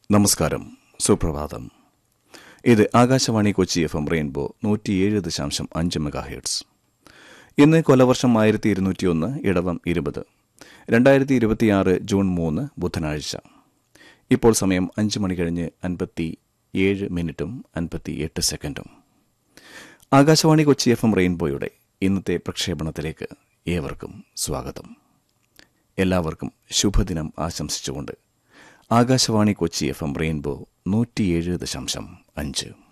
നമസ്കാരം സുപ്രഭാതം ഇത് Akashvani Kochi F M rainbow നൂറ്റിയേഴ് ദശാംശം അഞ്ച് മെഗാ ഹെർട്സ് ഇന്ന് കൊലവർഷം ആയിരത്തി ഇരുന്നൂറ്റിയൊന്ന് ഇടവം ഇരുപത് രണ്ടായിരത്തി ഇരുപത്തിയാറ് ജൂൺ മൂന്ന് ബുധനാഴ്ച ഇപ്പോൾ സമയം അഞ്ച് മണി കഴിഞ്ഞ് അൻപത്തി ഏഴ് മിനിറ്റും അൻപത്തി എട്ട് സെക്കൻഡും ആകാശവാണി കൊച്ചി എഫ് എം റെയിൻബോയുടെ ഇന്നത്തെ പ്രക്ഷേപണത്തിലേക്ക് ഏവർക്കും സ്വാഗതം എല്ലാവർക്കും ശുഭദിനം ആശംസിച്ചുകൊണ്ട് Akashvani Kochi F M rainbow നൂറ്റിയേഴ് ദശാംശം അഞ്ച്